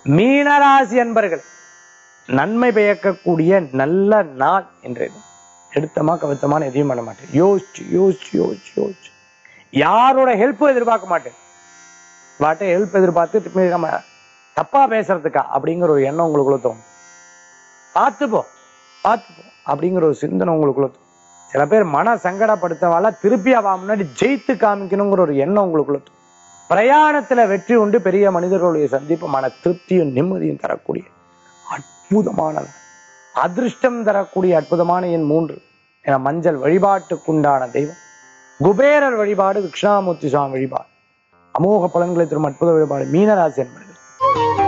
மீனராசி அன்பர்கள் நன்மை பயக்கக்கூடிய நல்ல நாள் இன்றைய தினம். எடுத்தமா கவித்தமான எதையும் பண்ண மாட்டேன் யோசிச்சு யோசிச்சு யோசிச்சு யோசிச்சு யாரோட ஹெல்ப்பும் எதிர்பார்க்க மாட்டேன் வாட்ட ஹெல்ப் எதிர்பார்த்து திருப்பி நம்ம தப்பா பேசுறதுக்கா அப்படிங்கிற ஒரு எண்ணம் உங்களுக்குள்ள தோணும் பார்த்துப்போ பார்த்துப்போ அப்படிங்கிற ஒரு சிந்தனை உங்களுக்குள்ள தோணும் சில பேர் மன சங்கடப்படுத்தவால திருப்பி அவ முன்னாடி ஜெயித்து காமிக்கணுங்கிற ஒரு எண்ணம் உங்களுக்குள்ள தோணும் பிரயாணத்துல வெற்றி உண்டு பெரிய மனிதர்களுடைய சந்திப்பு மன திருப்தியும் நிம்மதியும் தரக்கூடிய அற்புதமான நாள். அதிர்ஷ்டம் தரக்கூடிய அற்புதமான எண் மூன்று என மஞ்சள் வழிபாட்டுக்குண்டான தெய்வம் குபேரர் வழிபாடு தட்சிணாமூர்த்தி சுவாமி வழிபாடு அமோக பலன்களை தரும் அற்புத வழிபாடு மீனராசி என்பது